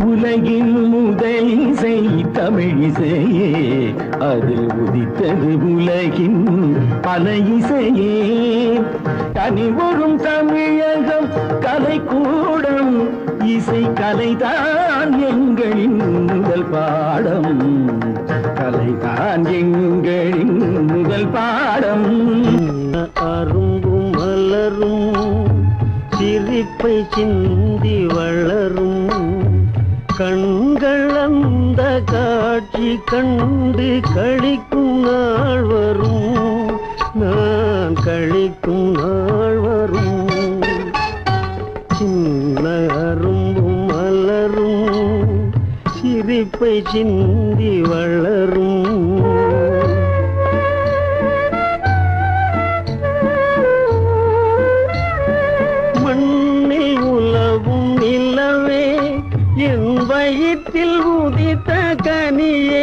உலகின் முதல் இசை தமிழிசையே அதில் உதித்தது உலகின் பல இசையே கனிவரும் தமிழகம் கலைக்கூடம் இசை கலைதான் எங்களின் முதல் பாடம் கலைதான் எங்களின் முதல் பாடம் அரும்பும் மலரும் சிரிப்பை சிந்தி வளரும் கண்கள் அந்த காட்சி கண்டு கழிக்கும் நாள் வரும் நான் கழிக்கும் நாள் வரும் சின்ன அரும்பும் மலரும் சிரிப்பை சிந்தி வளரும் மண்ணில் உலவும் நிலவே என் வயிற்றில் உதித்த கனியே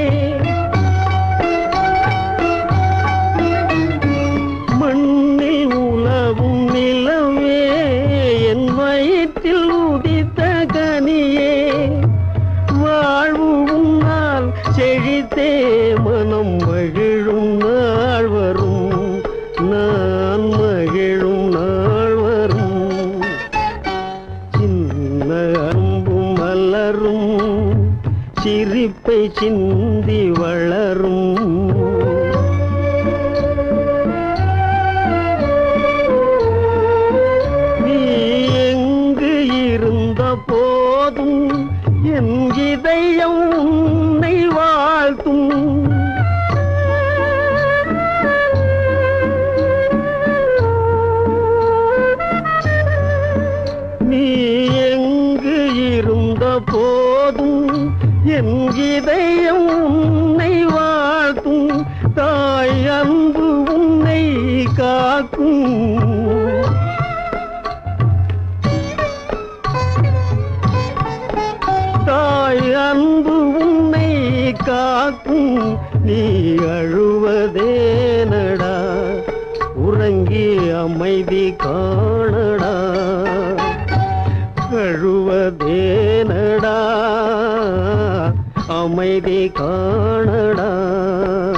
மண்ணில் உலவும் நிலவே என் வயிற்றில் உதித்த கனியே வாழ்வு உன்னால் செழித்தே மனம் மகிழும் நாள் வரும் நான் மகிழும் நாள் வரும் சின்ன அம்பும் மலரும் சிரிப்பை சிந்தி வளரும் நீ எங்கு இருந்த போதும் என் இதயம் உன்னை வாழ்த்தும் நீ எங்கு இருந்த போதும் என் இதயம் உன்னை வாழ்த்தும் தாய் அன்பு உன்னை காக்கும் தாய் அன்பு உன்னை காக்கும் நீ அழுவதேனடா உறங்கி அமைதி காணடா அழுவதேனடா அமைதி காணடா